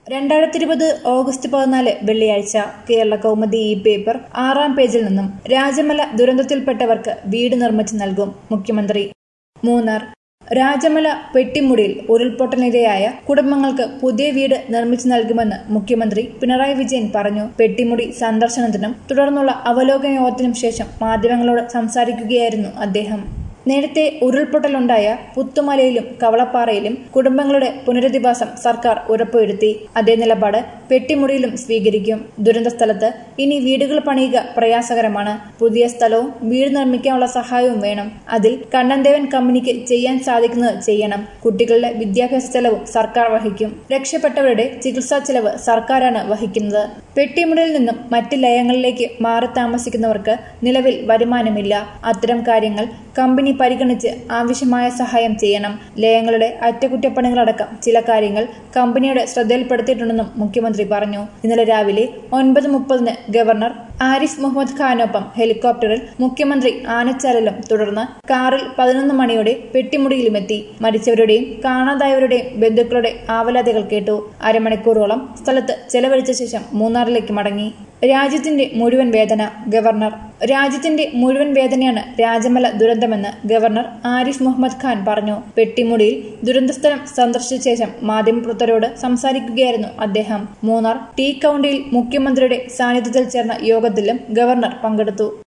രണ്ടായിരത്തി ഇരുപത് ഓഗസ്റ്റ് പതിനാല് വെള്ളിയാഴ്ച കേരള കൗമുദി ഈ പേപ്പർ ആറാം പേജിൽ നിന്നും രാജമല ദുരന്തത്തിൽപ്പെട്ടവർക്ക് വീട് നിർമ്മിച്ചു നൽകും മുഖ്യമന്ത്രി മൂന്നാർ രാജമല പെട്ടിമുടിയിൽ ഉരുൾപൊട്ടലിരയായ കുടുംബങ്ങൾക്ക് പുതിയ വീട് നിർമ്മിച്ചു നൽകുമെന്ന് മുഖ്യമന്ത്രി പിണറായി വിജയൻ പറഞ്ഞു പെട്ടിമുടി സന്ദർശനത്തിനും തുടർന്നുള്ള അവലോകന യോഗത്തിനും ശേഷം മാധ്യമങ്ങളോട് സംസാരിക്കുകയായിരുന്നു അദ്ദേഹം നേരത്തെ ഉരുൾപൊട്ടലുണ്ടായ പുത്തുമലയിലും കവളപ്പാറയിലും കുടുംബങ്ങളുടെ പുനരധിവാസം സർക്കാർ ഉറപ്പുവരുത്തി അതേ നിലപാട് പെട്ടിമുടിയിലും സ്വീകരിക്കും ദുരന്ത സ്ഥലത്ത് ഇനി വീടുകൾ പണിയുക പ്രയാസകരമാണ് പുതിയ സ്ഥലവും വീട് നിർമ്മിക്കാനുള്ള സഹായവും വേണം അതിൽ കണ്ണൻദേവൻ കമ്പനിക്ക് ചെയ്യാൻ സാധിക്കുന്നത് ചെയ്യണം കുട്ടികളുടെ വിദ്യാഭ്യാസ ചെലവും സർക്കാർ വഹിക്കും രക്ഷപ്പെട്ടവരുടെ ചികിത്സാ ചെലവ് സർക്കാരാണ് വഹിക്കുന്നത് പെട്ടിമുടിയിൽ നിന്നും മറ്റ് ലയങ്ങളിലേക്ക് മാറി താമസിക്കുന്നവർക്ക് നിലവിൽ വരുമാനമില്ല അത്തരം കാര്യങ്ങൾ കമ്പനി പരിഗണിച്ച് ആവശ്യമായ സഹായം ചെയ്യണം ലയങ്ങളുടെ അറ്റകുറ്റപ്പണികളടക്കം ചില കാര്യങ്ങൾ കമ്പനിയുടെ ശ്രദ്ധയിൽപ്പെടുത്തിയിട്ടുണ്ടെന്നും മുഖ്യമന്ത്രി പറഞ്ഞു ഇന്നലെ രാവിലെ ഒൻപത് മുപ്പതിന് ഗവർണർ ആരിഫ് മുഹമ്മദ് ഖാനൊപ്പം ഹെലികോപ്റ്ററിൽ മുഖ്യമന്ത്രി ആനച്ചാലിലും തുടർന്ന് കാറിൽ പതിനൊന്ന് മണിയോടെ പെട്ടിമുടിയിലുമെത്തി മരിച്ചവരുടെയും കാണാതായവരുടെയും ബന്ധുക്കളുടെ ആവലാതികൾ കേട്ടു അരമണിക്കൂറോളം സ്ഥലത്ത് ചെലവഴിച്ച ശേഷം മൂന്നാറിലേക്ക് മടങ്ങി രാജ്യത്തിന്റെ മുഴുവൻ വേദന ഗവർണർ രാജ്യത്തിന്റെ മുഴുവൻ വേദനയാണ് രാജമല ദുരന്തമെന്ന് ഗവർണർ ആരിഫ് മുഹമ്മദ് ഖാൻ പറഞ്ഞു പെട്ടിമുടിയിൽ ദുരന്തസ്ഥലം സന്ദർശിച്ച ശേഷം മാധ്യമപ്രവർത്തകരോട് സംസാരിക്കുകയായിരുന്നു അദ്ദേഹം മൂന്നാർ ടീ കൌണ്ടിയിൽ മുഖ്യമന്ത്രിയുടെ സാന്നിധ്യത്തിൽ ചേർന്ന യോഗത്തിലും ഗവർണർ പങ്കെടുത്തു